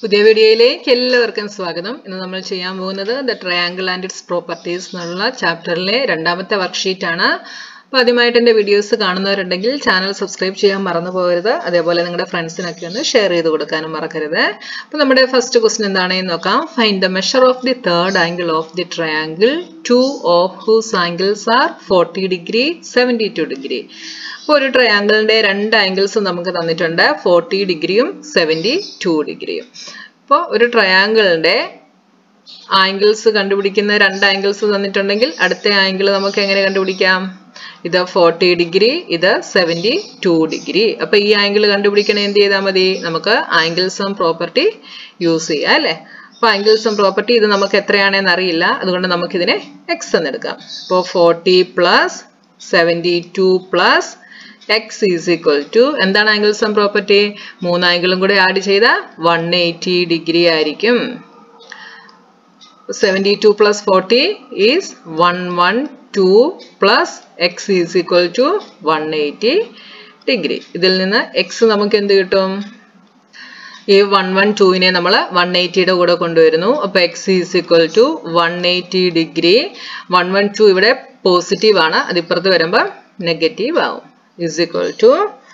പുതിയ വീഡിയോയിലേക്ക് എല്ലാവർക്കും സ്വാഗതം ഇന്ന് നമ്മൾ ചെയ്യാൻ പോകുന്നത് the triangle and its properties എന്നുള്ള ചാപ്റ്ററിലെ രണ്ടാമത്തെ വർക്ക്ഷീറ്റ് ആണ് അപ്പോൾ ആദ്യമായിട്ട് എൻ്റെ വീഡിയോസ് കാണുന്നവരുണ്ടെങ്കിൽ ചാനൽ സബ്സ്ക്രൈബ് ചെയ്യാൻ മറന്നു പോകരുത് അതേപോലെ നിങ്ങളുടെ ഫ്രണ്ട്സിനൊക്കെ ഒന്ന് ഷെയർ ചെയ്ത് കൊടുക്കാനും മറക്കരുത് അപ്പോൾ നമ്മുടെ ഫസ്റ്റ് ക്വസ്റ്റൻ എന്താണെന്ന് നോക്കാം find the measure of the third angle of the triangle two of whose angles are forty degree seventy two degree അപ്പോൾ ഒരു ട്രയാങ്കിളിന്റെ രണ്ട് ആംഗിൾസ് നമുക്ക് തന്നിട്ടുണ്ട് ഫോർട്ടി ഡിഗ്രിയും സെവൻറ്റി ടു ഡിഗ്രിയും അപ്പോൾ ഒരു ട്രയാങ്കിളിന്റെ ആംഗിൾസ് കണ്ടുപിടിക്കുന്ന രണ്ട് ആംഗിൾസ് തന്നിട്ടുണ്ടെങ്കിൽ അടുത്ത ആംഗിൾ നമുക്ക് എങ്ങനെ കണ്ടുപിടിക്കാം ഇത് ഫോർട്ടി ഡിഗ്രി ഇത് സെവൻറ്റി ടു ഡിഗ്രി അപ്പൊ ഈ ആംഗിൾ കണ്ടുപിടിക്കണേ എന്ത് ചെയ്താൽ മതി നമുക്ക് ആംഗിൾസും പ്രോപ്പർട്ടി യൂസ് ചെയ്യാം അല്ലേ അപ്പൊ ആംഗിൾസും പ്രോപ്പർട്ടി ഇത് നമുക്ക് എത്രയാണെന്ന് അറിയില്ല അതുകൊണ്ട് നമുക്കിതിനെ എക്സ് എന്ന് എടുക്കാം അപ്പോൾ forty plus seventy two plus x is equal to എന്താണ് ആംഗിൾസ് ആൻഡ് പ്രോപ്പർട്ടി മൂന്ന് ആംഗിളും കൂടെ ആഡ് ചെയ്താൽ വൺ എയ്റ്റി ഡിഗ്രി ആയിരിക്കും seventy two plus forty is one one two plus x is equal to one eighty degree ഇതിൽ നിന്ന് X നമുക്ക് എന്ത് കിട്ടും ഈ വൺ വൺ ടുവിനെ നമ്മൾ വൺ എയ്റ്റിയുടെ കൂടെ കൊണ്ടുവരുന്നു അപ്പോൾ x is equal to one eighty degree one one two ഇവിടെ പോസിറ്റീവ് ആണ് അതിപ്പുറത്ത് വരുമ്പോൾ നെഗറ്റീവ് ആവും is equal to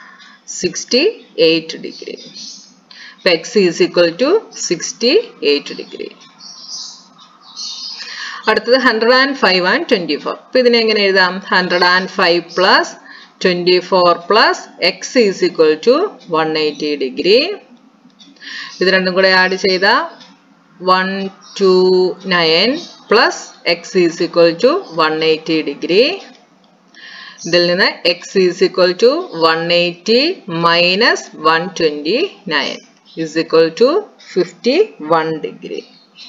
68 degree. So x is equal to 68 degree. അടുത്തത് hundred and five and twenty four അപ്പൊ ഇതിനെ എങ്ങനെ എഴുതാം hundred and five plus twenty four plus x is equal to one eighty degree ഇത് രണ്ടും കൂടെ add ചെയ്ത one two nine plus x is equal to one eighty degree ഇതിൽ നിന്ന് x is equal to one eighty minus one twenty nine is equal to fifty one degree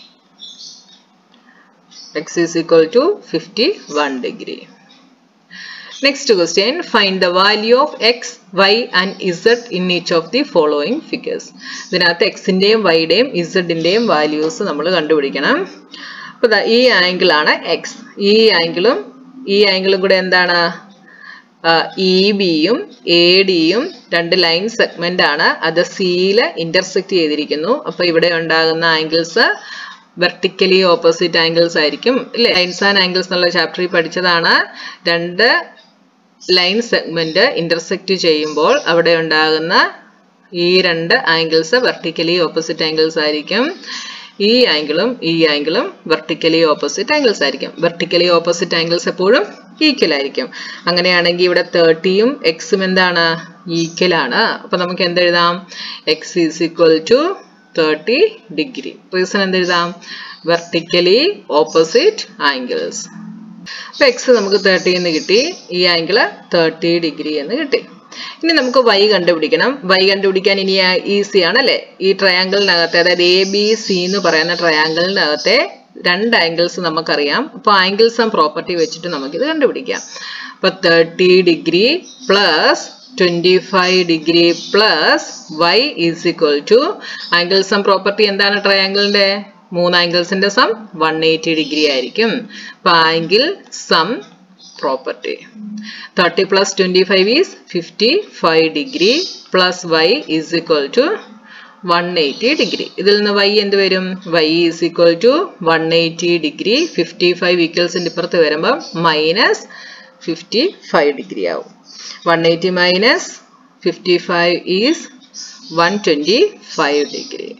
X is equal to fifty one degree next question find the value of x y and z in each of the following figures ഇതിനകത്ത് എക്സിന്റെയും വൈയുടെയും ഇസഡിന്റെയും values നമ്മൾ കണ്ടുപിടിക്കണം അപ്പൊ ഈ angle ആണ് X ഈ ആംഗിളും ഈ ആംഗിളും കൂടെ എന്താണ് ഇ ബിയും എ ഡിയും രണ്ട് ലൈൻ സെഗ്മെന്റ് ആണ് അത് സിയിൽ ഇന്റർസെക്ട് ചെയ്തിരിക്കുന്നു അപ്പൊ ഇവിടെ ഉണ്ടാകുന്ന ആംഗിൾസ് വെർട്ടിക്കലി ഓപ്പോസിറ്റ് ആംഗിൾസ് ആയിരിക്കും അല്ലെ ലൈൻസ് ആൻഡ് ആംഗിൾസ് എന്നുള്ള ചാപ്റ്ററിൽ പഠിച്ചതാണ് രണ്ട് ലൈൻ സെഗ്മെന്റ് ഇന്റർസെക്ട് ചെയ്യുമ്പോൾ അവിടെ ഉണ്ടാകുന്ന ഈ രണ്ട് ആംഗിൾസ് വെർട്ടിക്കലി ഓപ്പോസിറ്റ് ആംഗിൾസ് ആയിരിക്കും ഈ ആംഗിളും ഈ ആംഗിളും വെർട്ടിക്കലി ഓപ്പോസിറ്റ് ആംഗിൾസ് ആയിരിക്കും വെർട്ടിക്കലി ഓപ്പോസിറ്റ് ആംഗിൾസ് എപ്പോഴും ഈക്വൽ ആയിരിക്കും അങ്ങനെയാണെങ്കിൽ ഇവിടെ തേർട്ടിയും എക്സും എന്താണ് ഈക്വൽ ആണ് അപ്പൊ നമുക്ക് എന്തെഴുതാം x is equal to thirty degree reason എന്തെഴുതാം വെർട്ടിക്കലി ഓപ്പോസിറ്റ് ആംഗിൾസ് അപ്പൊ എക്സ് നമുക്ക് തേർട്ടി എന്ന് കിട്ടി ഈ ആംഗിള് തേർട്ടി ഡിഗ്രി എന്ന് കിട്ടി ഇനി നമുക്ക് വൈ കണ്ടുപിടിക്കണം വൈ കണ്ടുപിടിക്കാൻ ഇനി ഈസി ആണ് അല്ലെ ഈ ട്രയാങ്കിളിനകത്തെ അതായത് എ ബി സി എന്ന് പറയുന്ന ട്രയാങ്കിളിനകത്തെ രണ്ട് ആംഗിൾസ് നമുക്കറിയാം അപ്പോൾ ആംഗിൾസ് ആൻഡ് പ്രോപ്പർട്ടി വെച്ചിട്ട് നമുക്കിത് കണ്ടുപിടിക്കാം അപ്പൊ thirty degree plus twenty five degree plus Y is equal to angles and property എന്താണ് ട്രയാങ്കിളിന്റെ മൂന്ന് ആംഗിൾസിന്റെ സം വൺ എയ്റ്റി ഡിഗ്രി ആയിരിക്കും അപ്പൊ angle sum property. 30 plus 25 is 55 degree plus y is equal to 180 degree. ഇതിൽ നിന്ന് y എന്ത് വരും y is equal to 180 degree 55 ഈക്വൽസിന്റെ ഇപ്പുറത്ത് വരുമ്പോൾ മൈനസ് ഫിഫ്റ്റി ഫൈവ് ഡിഗ്രി ആവും one eighty minus fifty five is one twenty five degree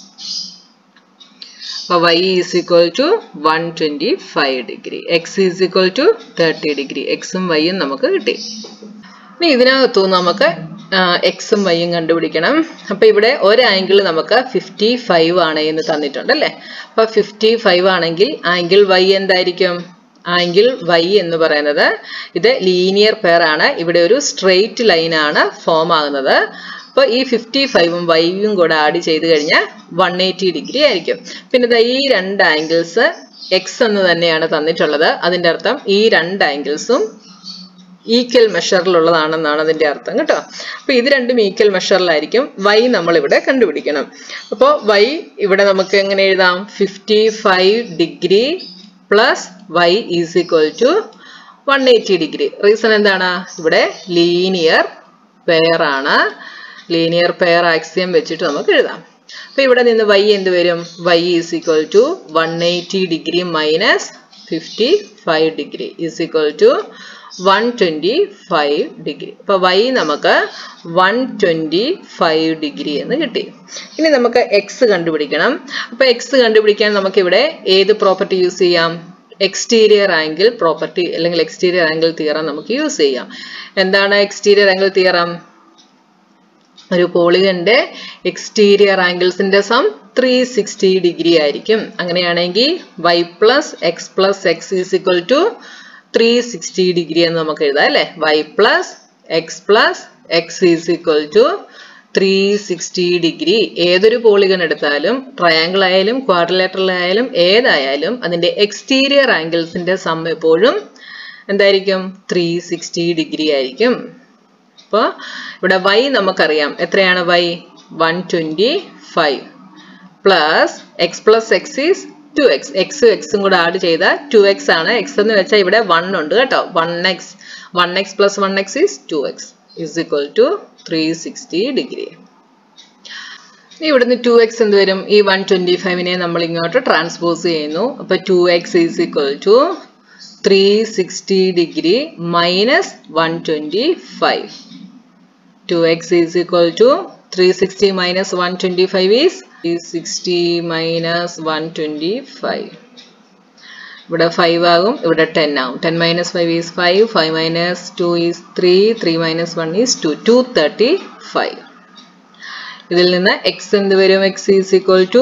അപ്പോൾ y is equal to 125 degree. x is equal to 30 degree. x ഉം y ഉം നമുക്ക് കിട്ടി ഇനി ഇതിനകത്തു നമുക്ക് എക്സും വൈയും കണ്ടുപിടിക്കണം അപ്പൊ ഇവിടെ ഒരു ആംഗിൾ നമുക്ക് ഫിഫ്റ്റി ഫൈവ് ആണ് എന്ന് തന്നിട്ടുണ്ട് അല്ലേ അപ്പൊ ഫിഫ്റ്റി ഫൈവ് ആണെങ്കിൽ ആംഗിൾ വൈ എന്തായിരിക്കും ആംഗിൾ വൈ എന്ന് പറയുന്നത് ഇത് ലീനിയർ പെയർ ആണ് ഇവിടെ ഒരു സ്ട്രെയിറ്റ് ലൈൻ ആണ് ഫോം ആകുന്നത് അപ്പോൾ ഈ ഫിഫ്റ്റി ഫൈവും വൈയും കൂടെ ആഡ് ചെയ്ത് കഴിഞ്ഞാൽ വൺ എയ്റ്റി ഡിഗ്രി ആയിരിക്കും പിന്നെ ഈ രണ്ട് ആംഗിൾസ് എക്സ് എന്ന് തന്നെയാണ് തന്നിട്ടുള്ളത് അതിൻ്റെ അർത്ഥം ഈ രണ്ട് ആംഗിൾസും ഈക്വൽ മെഷറിലുള്ളതാണെന്നാണ് അതിന്റെ അർത്ഥം കേട്ടോ അപ്പൊ ഇത് രണ്ടും ഈക്വൽ മെഷറിലായിരിക്കും വൈ നമ്മൾ ഇവിടെ കണ്ടുപിടിക്കണം അപ്പോൾ വൈ ഇവിടെ നമുക്ക് എങ്ങനെ എഴുതാം fifty five degree plus Y is equal to one eighty degree reason എന്താണ് ഇവിടെ ലീനിയർ പെയർ ആണ് ലീനിയർ പെയർ ആക്സിയം വെച്ചിട്ട് നമുക്ക് എഴുതാം അപ്പൊ ഇവിടെ നിന്ന് y എന്ത് വരും y is equal to one eighty degree minus fifty five degree is equal to one twenty five degree അപ്പൊ y നമുക്ക് വൺ ട്വൻറ്റി ഫൈവ് ഡിഗ്രി എന്ന് കിട്ടി ഇനി നമുക്ക് എക്സ് കണ്ടുപിടിക്കണം അപ്പൊ എക്സ് കണ്ടുപിടിക്കാൻ നമുക്ക് ഇവിടെ ഏത് പ്രോപ്പർട്ടി യൂസ് ചെയ്യാം എക്സ്റ്റീരിയർ ആംഗിൾ പ്രോപ്പർട്ടി അല്ലെങ്കിൽ എക്സ്റ്റീരിയർ ആംഗിൾ തിയറം നമുക്ക് യൂസ് ചെയ്യാം എന്താണ് എക്സ്റ്റീരിയർ ആംഗിൾ തിയറം ഒരു പോളിഗന്റെ എക്സ്റ്റീരിയർ ആംഗിൾസിന്റെ സം ത്രീ സിക്സ്റ്റി ഡിഗ്രി ആയിരിക്കും അങ്ങനെയാണെങ്കിൽ y plus X plus x is equal to three sixty degree എന്ന് നമുക്ക് എഴുതാം അല്ലെ y plus X plus x is equal to three sixty degree ഏതൊരു പോളിഗൺ എടുത്താലും ട്രയാങ്കിൾ ആയാലും ക്വാഡ്രിലേറ്ററൽ ആയാലും ഏതായാലും അതിന്റെ എക്സ്റ്റീരിയർ ആംഗിൾസിന്റെ സം എപ്പോഴും എന്തായിരിക്കും ത്രീ സിക്സ്റ്റി ഡിഗ്രി ആയിരിക്കും അപ്പോൾ ഇവിടെ y നമുക്കറിയാം എത്രയാണ് y one twenty five plus X plus x is two x x എക്സും കൂടെ ആഡ് ചെയ്താൽ ടു എക്സ് ആണ് എക്സ് എന്ന് വെച്ചാൽ ഇവിടെ വൺ ഉണ്ട് കേട്ടോ one x one x plus one X is two x is equal to three sixty degree ഇവിടുന്ന് ടു എക്സ് എന്ത് വരും ഈ വൺ ട്വൻറ്റി ഫൈവിനെ നമ്മൾ ഇങ്ങോട്ട് ട്രാൻസ്പോസ് ചെയ്യുന്നു അപ്പൊ two x is equal to three sixty degree minus one twenty five 2x is equal to 360 minus 125 is 360 minus 125 ഇവിടെ 5 ആകും ഇവിടെ 10 ആകും 10 minus 5 is 5 5 minus 2 is 3 3 minus 1 is 2 235 ഇതിൽ നിന്ന് x എന്ത് വരും x is equal to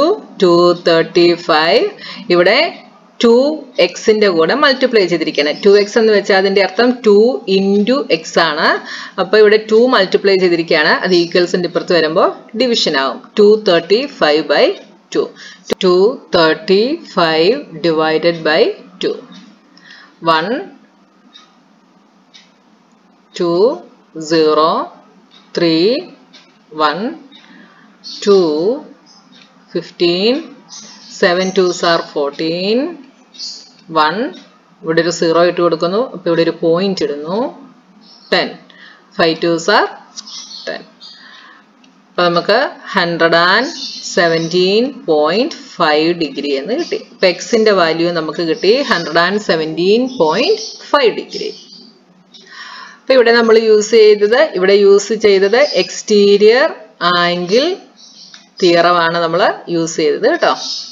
235 ഇവിടെ ടു എക്സിന്റെ കൂടെ മൾട്ടിപ്ലൈ ചെയ്തിരിക്കണം ടു എക്സ് എന്ന് വെച്ചാൽ അതിന്റെ അർത്ഥം ടു ഇൻറ്റു എക്സ് ആണ് അപ്പൊ ഇവിടെ ടു മൾട്ടിപ്ലൈ ചെയ്തിരിക്കുകയാണ് അത് ഈക്വൽസിന്റെ ഇപ്പുറത്ത് വരുമ്പോൾ ഡിവിഷൻ ആവും two thirty five by two two thirty five divided by two one two zero three one two fifteen seven twos are fourteen one ഇവിടെ ഒരു സീറോ ഇട്ട് കൊടുക്കുന്നു അപ്പോൾ ഇവിടെ ഒരു പോയിന്റ് ഇടുന്നു ten five twos are ten അപ്പോൾ നമുക്ക് hundred and seventeen point five degree എന്ന് കിട്ടി അപ്പോൾ എക്സിന്റെ വാല്യൂ നമുക്ക് കിട്ടി hundred and seventeen point five degree അപ്പൊ ഇവിടെ നമ്മൾ യൂസ് ചെയ്തത് ഇവിടെ യൂസ് ചെയ്തത് എക്സ്റ്റീരിയർ ആംഗിൾ തിയറമാണ് നമ്മൾ യൂസ് ചെയ്തത് കേട്ടോ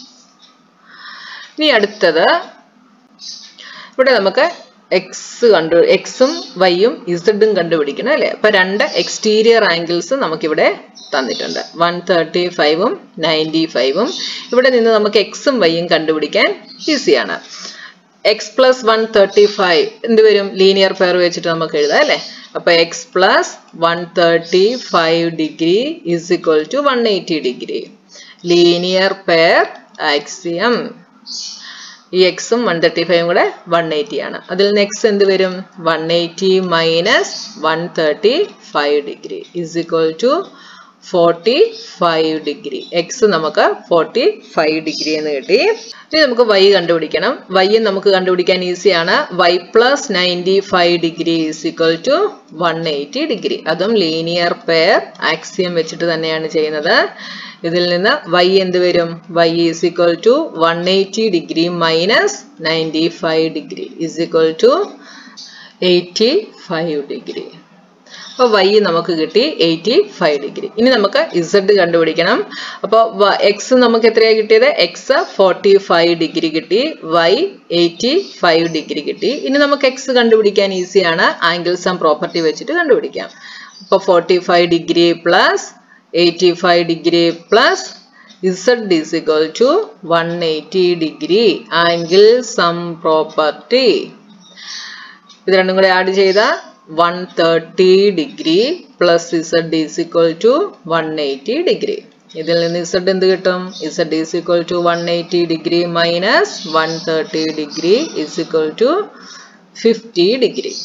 ഇനി അടുത്തത് ഇവിടെ നമുക്ക് എക്സ് കണ്ടു എക്സും വൈയും ഇസഡും കണ്ടുപിടിക്കണം അല്ലേ അപ്പൊ രണ്ട് എക്സ്റ്റീരിയർ ആംഗിൾസ് നമുക്കിവിടെ തന്നിട്ടുണ്ട് വൺ തേർട്ടി ഫൈവും നയൻറ്റി ഫൈവും ഇവിടെ നിന്ന് നമുക്ക് എക്സും വൈയും കണ്ടുപിടിക്കാൻ ഈസിയാണ് x plus one thirty five എന്ത് വരും ലീനിയർ പെയർ വെച്ചിട്ട് നമുക്ക് എഴുതാം അല്ലേ അപ്പൊ X plus one thirty five degree is equal to one eighty degree linear pair axiom ഈ എക്സും വൺ തേർട്ടി ഫൈവും കൂടെ വൺ എയ്റ്റി ആണ് അതിൽ നെക്സ്റ്റ് എന്ത് വരും one eighty minus one thirty five degree is equal to forty five degree X നമുക്ക് forty five degree എന്ന് കിട്ടി ഇനി നമുക്ക് വൈ കണ്ടുപിടിക്കണം വൈ നമുക്ക് കണ്ടുപിടിക്കാൻ ഈസിയാണ് y plus ninety five degree is equal to one eighty degree അതും ലീനിയർ പെയർ ആക്സിയം വെച്ചിട്ട് തന്നെയാണ് ചെയ്യുന്നത് ഇതിൽ നിന്ന് y എന്ത് വരും y is equal to one eighty degree minus ninety five degree is equal to eighty five degree അപ്പോൾ y നമുക്ക് കിട്ടി എയ്റ്റി ഫൈവ് ഡിഗ്രി ഇനി നമുക്ക് z കണ്ടുപിടിക്കണം അപ്പോൾ എക്സ് നമുക്ക് എത്രയാണ് കിട്ടിയത് എക്സ് ഫോർട്ടി ഫൈവ് ഡിഗ്രി കിട്ടി y എയ്റ്റി ഫൈവ് ഡിഗ്രി കിട്ടി ഇനി നമുക്ക് എക്സ് കണ്ടുപിടിക്കാൻ ഈസിയാണ് ആംഗിൾ സം പ്രോപ്പർട്ടി വെച്ചിട്ട് കണ്ടുപിടിക്കാം അപ്പോൾ forty five degree plus 85 degree plus Z is equal to 180 degree angle sum property ഇത് രണ്ടും കൂടെ ആഡ് ചെയ്ത 130 degree plus Z is equal to one eighty degree ഇതിൽ നിന്ന് ഇസഡ് എന്ത് കിട്ടും Z is equal to one eighty degree minus one thirty degree is equal to fifty degree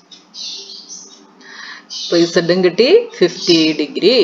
അപ്പോൾ ഇസഡും കിട്ടി ഫിഫ്റ്റി ഡിഗ്രി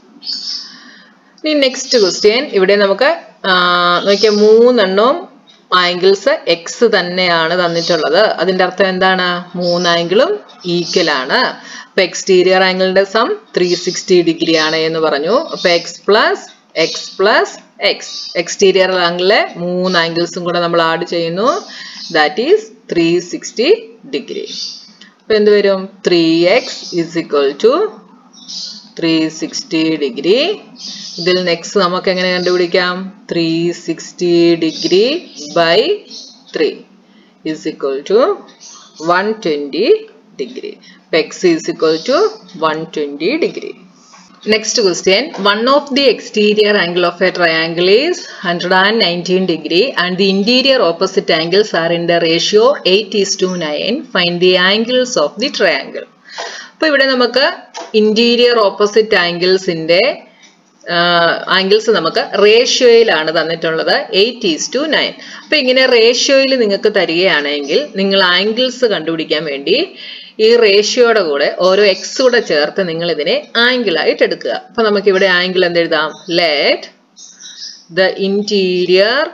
ഇനി നെക്സ്റ്റ് ക്വസ്റ്റ്യൻ ഇവിടെ നമുക്ക് നോക്കിയാൽ മൂന്നെണ്ണവും ആംഗിൾസ് എക്സ് തന്നെയാണ് തന്നിട്ടുള്ളത് അതിന്റെ അർത്ഥം എന്താണ് മൂന്ന് ആംഗിളും ഈക്വൽ ആണ് അപ്പൊ എക്സ്റ്റീരിയർ ആംഗിളിന്റെ സം ത്രീ സിക്സ്റ്റി ഡിഗ്രി ആണ് എന്ന് പറഞ്ഞു അപ്പൊ X plus X plus X exterior ആംഗിളിലെ മൂന്ന് ആംഗിൾസും കൂടെ നമ്മൾ ആഡ് ചെയ്യുന്നു that is three sixty degree അപ്പൊ എന്ത് വരും three X is equal to three sixty degree ഇതിൽ നെക്സ്റ്റ് നമുക്ക് എങ്ങനെ കണ്ടുപിടിക്കാം three sixty degree by three is equal to one twenty degree X is equal to one twenty degree Next question, one of the exterior angle of a triangle is 119 degree and the interior opposite angles are in the ratio 8 is to 9. Find the angles of the triangle. അപ്പോൾ ഇവിടെ നമുക്ക് interior opposite ആംഗിൾസിന്റെ angles നമുക്ക് റേഷ്യോയിലാണ് തന്നിട്ടുള്ളത് eight is to nine അപ്പൊ ഇങ്ങനെ റേഷ്യോയിൽ നിങ്ങൾക്ക് തരികയാണെങ്കിൽ നിങ്ങൾ ആംഗിൾസ് കണ്ടുപിടിക്കാൻ വേണ്ടി ഈ റേഷ്യോയുടെ കൂടെ ഓരോ എക്സ് കൂടെ ചേർത്ത് നിങ്ങൾ ഇതിനെ ആംഗിൾ ആയിട്ട് എടുക്കുക അപ്പൊ നമുക്ക് ഇവിടെ ആംഗിൾ എന്ത് എഴുതാം let the interior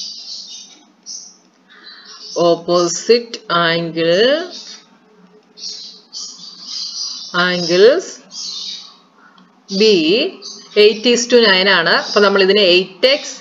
opposite angle angles be eight is to nine ആണ് അപ്പൊ നമ്മൾ ഇതിനെ eight X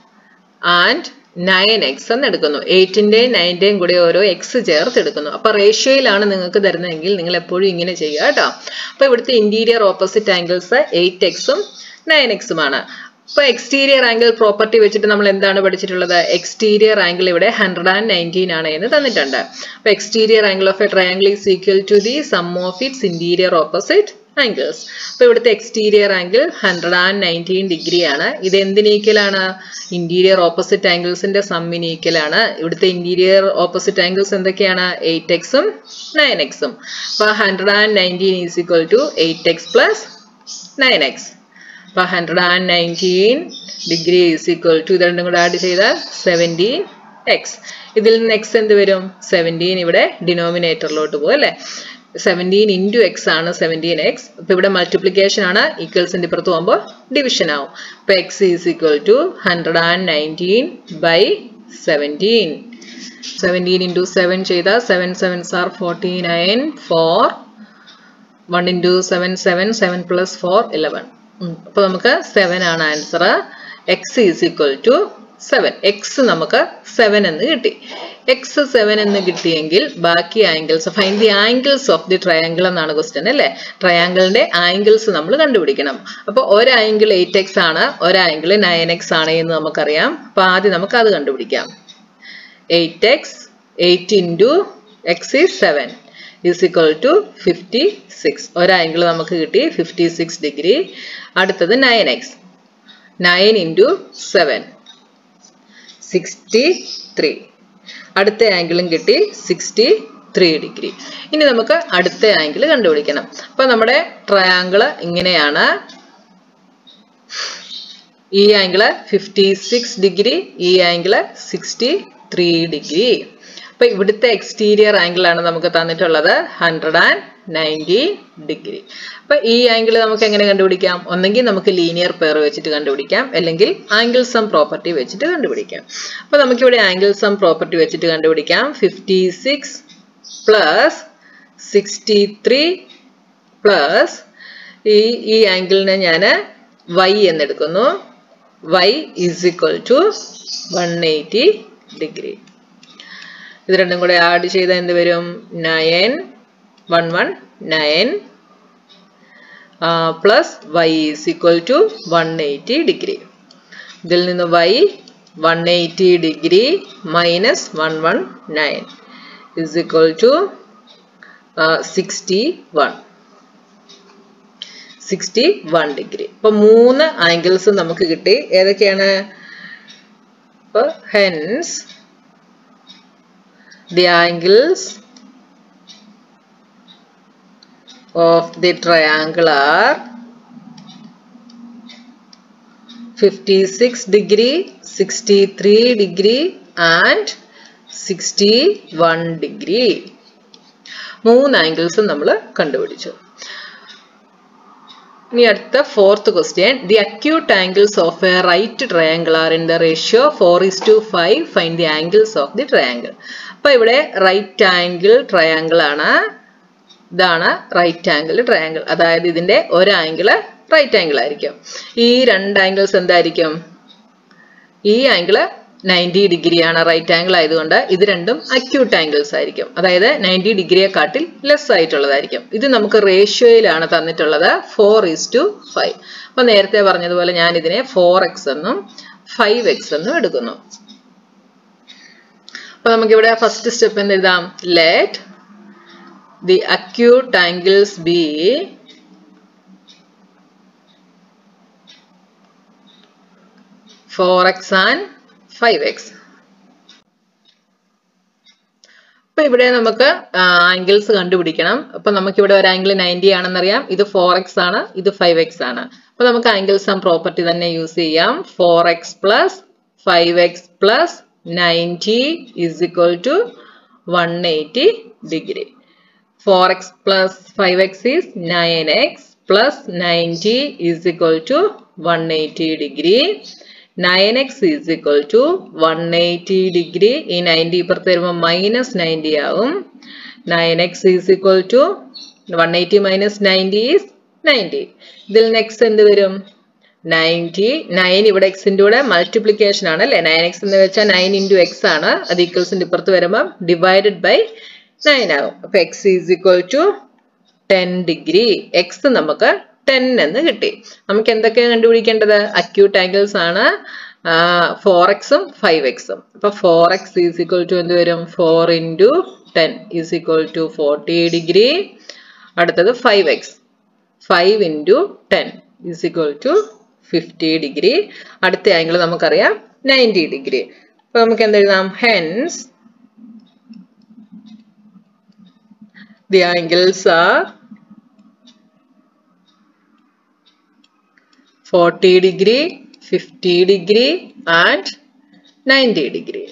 and nine X എന്ന് എടുക്കുന്നു എയ്റ്റിന്റെയും നയൻന്റെയും കൂടെ ഓരോ എക്സ് ചേർത്ത് എടുക്കുന്നു അപ്പൊ റേഷ്യോയിലാണ് നിങ്ങൾക്ക് തരുന്നതെങ്കിൽ നിങ്ങൾ എപ്പോഴും ഇങ്ങനെ ചെയ്യുക കേട്ടോ അപ്പൊ ഇവിടുത്തെ ഇന്റീരിയർ ഓപ്പോസിറ്റ് ആംഗിൾസ് എയ്റ്റ് എക്സും നയൻ എക്സുമാണ് അപ്പൊ എക്സ്റ്റീരിയർ ആംഗിൾ പ്രോപ്പർട്ടി വെച്ചിട്ട് നമ്മൾ എന്താണ് പഠിച്ചിട്ടുള്ളത് എക്സ്റ്റീരിയർ ആംഗിൾ ഇവിടെ ഹൺഡ്രഡ് ആൻഡ് നയൻറ്റീൻ ആണ് എന്ന് തന്നിട്ടുണ്ട് അപ്പൊ exterior angle of a triangle is equal to the sum of its interior opposite angles അപ്പൊ ഇവിടുത്തെ exterior angle hundred and nineteen degree ആണ് ഇത് എന്തിന് ഈക്വൽ ആണ് ഇന്റീരിയർ ഓപ്പോസിറ്റ് ആംഗിൾസിന്റെ സമ്മിന് ഈക്വൽ ആണ് ഇവിടുത്തെ ഇന്റീരിയർ ഓപ്പോസിറ്റ് ആംഗിൾസ് എന്തൊക്കെയാണ് എയ്റ്റ് എക്സും നയൻ എക്സും അപ്പൊ hundred and nineteen is equal to eight X plus nine X അപ്പൊ hundred and nineteen degree is equal to ഇത് രണ്ടും കൂടെ ആഡ് ചെയ്താൽ സെവൻറ്റീൻ എക്സ് ഇതിൽ നിന്ന് എക്സ് എന്ത് വരും സെവൻറ്റീൻ ഇവിടെ ഡിനോമിനേറ്ററിലോട്ട് പോകും അല്ലേ സെവൻറ്റീൻ ഇൻറ്റു എക്സ് ആണ് സെവൻറ്റീൻ എക്സ് അപ്പൊ ഇവിടെ മൾട്ടിപ്ലിക്കേഷൻ ആണ് ഈക്വൽസിന്റെ ഇപ്പുറത്ത് പോകുമ്പോൾ ഡിവിഷൻ ആവും അപ്പൊ X is equal to hundred and nineteen by seventeen seventeen into seven ചെയ്ത seven sevens are forty nine four one into seven seven seven plus four eleven അപ്പൊ നമുക്ക് സെവൻ ആണ് answer X is equal to seven X നമുക്ക് seven എന്ന് കിട്ടി X seven എന്ന് കിട്ടിയെങ്കിൽ ബാക്കി angles find the angles of the triangle എന്നാണ് ക്വസ്റ്റ്യൻ അല്ലേ ട്രയാങ്കിളിന്റെ ആംഗിൾസ് നമ്മൾ കണ്ടുപിടിക്കണം അപ്പോൾ ഒരു ആംഗിൾ എയ്റ്റ് എക്സ് ആണ് ഒരു ആംഗിൾ നയൻ എക്സ് ആണ് എന്ന് നമുക്കറിയാം അപ്പൊ ആദ്യം നമുക്ക് അത് കണ്ടുപിടിക്കാം eight X eight into X is seven is equal to fifty six ഒരു ആംഗിൾ നമുക്ക് കിട്ടി ഫിഫ്റ്റി സിക്സ് ഡിഗ്രി അടുത്തത് nine X nine into seven sixty three അടുത്ത ആംഗിളും കിട്ടി സിക്സ്റ്റി ത്രീ ഡിഗ്രി ഇനി നമുക്ക് അടുത്ത ആംഗിൾ കണ്ടുപിടിക്കണം അപ്പൊ നമ്മുടെ ട്രയാങ്കിള് ഇങ്ങനെയാണ് ഈ ആംഗിള് ഫിഫ്റ്റി സിക്സ് ഡിഗ്രി ഈ ആംഗിള് സിക്സ്റ്റി ത്രീ ഡിഗ്രി അപ്പൊ ഇവിടുത്തെ എക്സ്റ്റീരിയർ ആംഗിൾ ആണ് നമുക്ക് തന്നിട്ടുള്ളത് ഹൺഡ്രഡ് ആൻഡ് നയൻറ്റി ഡിഗ്രി അപ്പൊ ഈ ആംഗിൾ നമുക്ക് എങ്ങനെ കണ്ടുപിടിക്കാം ഒന്നെങ്കിൽ നമുക്ക് ലീനിയർ പെയർ വെച്ചിട്ട് കണ്ടുപിടിക്കാം അല്ലെങ്കിൽ ആംഗിൾ സം പ്രോപ്പർട്ടി വെച്ചിട്ട് കണ്ടുപിടിക്കാം അപ്പൊ നമുക്കിവിടെ ആംഗിൾ സം പ്രോപ്പർട്ടി വെച്ചിട്ട് കണ്ടുപിടിക്കാം fifty six plus sixty three plus ഈ ഈ ആംഗിളിനെ ഞാൻ വൈ എന്നെടുക്കുന്നു Y is equal to one eighty degree ഇത് രണ്ടും കൂടെ ആഡ് ചെയ്താൽ എന്ത് വരും nine one one nine plus Y is equal to one eighty degree ഇതിൽ നിന്ന് Y one eighty degree minus one one nine is equal to sixty one sixty one degree അപ്പൊ മൂന്ന് ആംഗിൾസ് നമുക്ക് കിട്ടി ഏതൊക്കെയാണ് അപ്പൊ hence the angles of the triangle are 56 degree 63 degree and 61 degree മൂന്ന് angles നമ്മൾ കണ്ടുപിടിച്ചു ഇനി അടുത്ത fourth question the acute angles of a right triangle are in the ratio four is to five find the angles of the triangle അപ്പൊ ഇവിടെ right angle triangle ആണ് ഇതാണ് right angle triangle അതായത് ഇതിന്റെ ഒരു ആംഗിള് റൈറ്റ് ആംഗിൾ ആയിരിക്കും ഈ രണ്ട് ആംഗിൾസ് എന്തായിരിക്കും ഈ ആംഗിള് നയൻറ്റി ഡിഗ്രിയാണ് റൈറ്റ് ആംഗിൾ ആയതുകൊണ്ട് ഇത് രണ്ടും അക്യൂട്ട് ആംഗിൾസ് ആയിരിക്കും അതായത് നയൻറ്റി ഡിഗ്രിയെ കാട്ടിൽ ലെസ് ആയിട്ടുള്ളതായിരിക്കും ഇത് നമുക്ക് റേഷ്യോയിലാണ് തന്നിട്ടുള്ളത് ഫോർ ഈസ് ടു ഫൈവ് അപ്പൊ നേരത്തെ പറഞ്ഞതുപോലെ ഞാൻ ഇതിനെ ഫോർ എക്സ് എന്നും ഫൈവ് എക്സ് എന്നും എടുക്കുന്നു അപ്പൊ നമുക്കിവിടെ ഫസ്റ്റ് സ്റ്റെപ്പ് എന്ത് എഴുതാം let the acute angles be four X and five X അപ്പൊ ഇവിടെ നമുക്ക് ആംഗിൾസ് കണ്ടുപിടിക്കണം അപ്പൊ നമുക്ക് ഇവിടെ ഒരു ആംഗിൾ നയൻറ്റി ആണെന്നറിയാം ഇത് ഫോർ എക്സ് ആണ് ഇത് ഫൈവ് എക്സ് ആണ് അപ്പൊ നമുക്ക് ആംഗിൾസ് ആൻഡ് പ്രോപ്പർട്ടി തന്നെ യൂസ് ചെയ്യാം four X plus five X plus ninety is equal to one eighty degree four X plus five X is nine X plus ninety is equal to one eighty degree nine X is equal to one eighty degree ഈ ninety ഇപ്പുറത്ത് വരുമ്പോൾ minus ninety ആവും nine X is equal to one eighty minus ninety is ninety ഇതിൽ next എന്ത് വരും ninety nine ഇവിടെ എക്സിൻ്റെ കൂടെ മൾട്ടിപ്ലിക്കേഷൻ ആണ് അല്ലേ നയൻ എക്സ് എന്ന് വെച്ചാൽ നയൻ ഇൻറ്റു എക്സ് ആണ് അത് ഈക്വൽസിൻ്റെ ഇപ്പുറത്ത് വരുമ്പോൾ ഡിവൈഡഡ് ബൈ നയൻ ആവും അപ്പൊ X is equal to ten degree X നമുക്ക് ടെൻ എന്ന് കിട്ടി നമുക്ക് എന്തൊക്കെയാണ് കണ്ടുപിടിക്കേണ്ടത് അക്യൂട്ട് ആംഗിൾസ് ആണ് ഫോർ എക്സും ഫൈവ് എക്സും അപ്പൊ four X is equal to എന്ത് വരും four into ten is equal to forty degree അടുത്തത് five X five into ten is equal to fifty degree അടുത്ത ആംഗിൾ നമുക്കറിയാം നയൻറ്റി ഡിഗ്രി അപ്പൊ നമുക്ക് എന്തെഴുതാം hence the angles are 40 degree, 50 degree and 90 degree.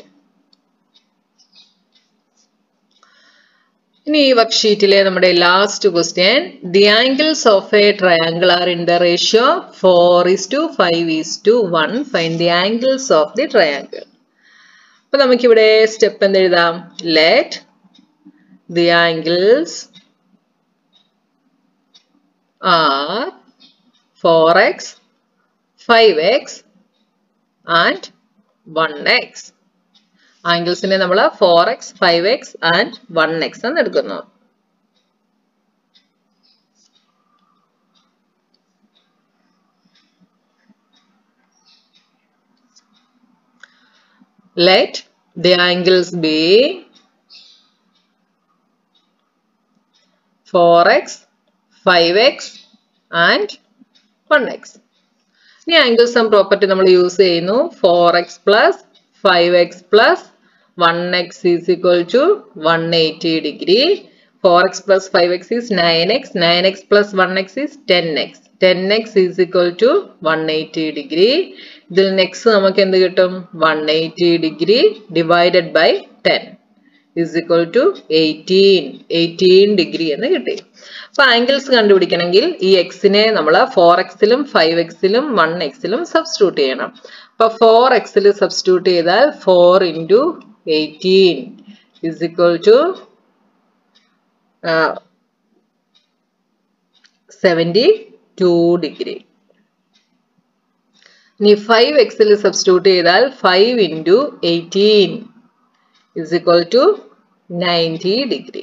ഇനി ഈ വർക്ക്ഷീറ്റിലെ നമ്മുടെ last question the angles of a triangle are in the ratio four is to five is to one find the angles of the triangle അപ്പൊ നമുക്കിവിടെ step എന്തെഴുതാം let the angles are 4x, 5x and 1x. ആംഗിൾസിനെ നമ്മൾ four X five X and one X എന്ന് എടുക്കുന്നു let the angles be 4x, 5x and 1x. ഇനി angles and property നമ്മൾ use ചെയ്യുന്നു four X plus five X plus one X is equal to one eighty degree four X plus five X is nine X nine X plus one X is ten X ten X is equal to one eighty degree ഇതിൽ next നമുക്ക് എന്ത് കിട്ടും one eighty degree divided by ten is equal to eighteen eighteen degree എന്ന് കിട്ടി അപ്പൊ angles കണ്ടുപിടിക്കണമെങ്കിൽ ഈ എക്സിനെ നമ്മൾ ഫോർ എക്സിലും ഫൈവ് എക്സിലും വൺ എക്സിലും സബ്സ്റ്റിറ്റ്യൂട്ട് ചെയ്യണം അപ്പൊ ഫോർ എക്സിൽ സബ്സ്റ്റിറ്റ്യൂട്ട് ചെയ്താൽ four into eighteen is equal to seventy two degree ഇനി ഫൈവ് എക്സിൽ സബ്സ്റ്റിറ്റ്യൂട്ട് ചെയ്താൽ five into eighteen is equal to 90 degree.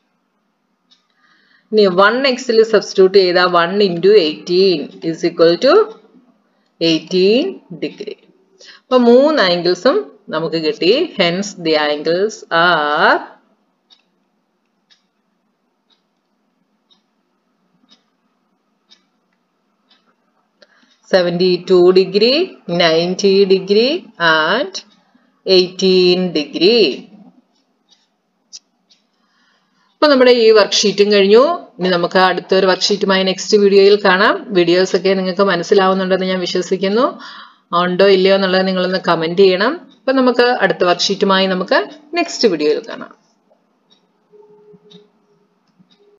ഇനി വൺ എക്സിൽ സബ്സ്റ്റിറ്റ്യൂട്ട് ചെയ്താൽ one into eighteen is equal to eighteen degree അപ്പൊ മൂന്ന് ആംഗിൾസും നമുക്ക് കിട്ടി hence the angles are seventy two degree ninety degree and eighteen degree അപ്പൊ നമ്മുടെ ഈ വർക്ക്ഷീറ്റും കഴിഞ്ഞു ഇനി നമുക്ക് അടുത്തൊരു വർക്ക്ഷീറ്റുമായി നെക്സ്റ്റ് വീഡിയോയിൽ കാണാം വീഡിയോസ് ഒക്കെ നിങ്ങൾക്ക് മനസ്സിലാവുന്നുണ്ടെന്ന് ഞാൻ വിശ്വസിക്കുന്നു ഉണ്ടോ ഇല്ലയോ എന്നുള്ളത് നിങ്ങളൊന്ന് കമന്റ് ചെയ്യണം അപ്പൊ നമുക്ക് അടുത്ത വർക്ക്ഷീറ്റുമായി നമുക്ക് നെക്സ്റ്റ് വീഡിയോയിൽ കാണാം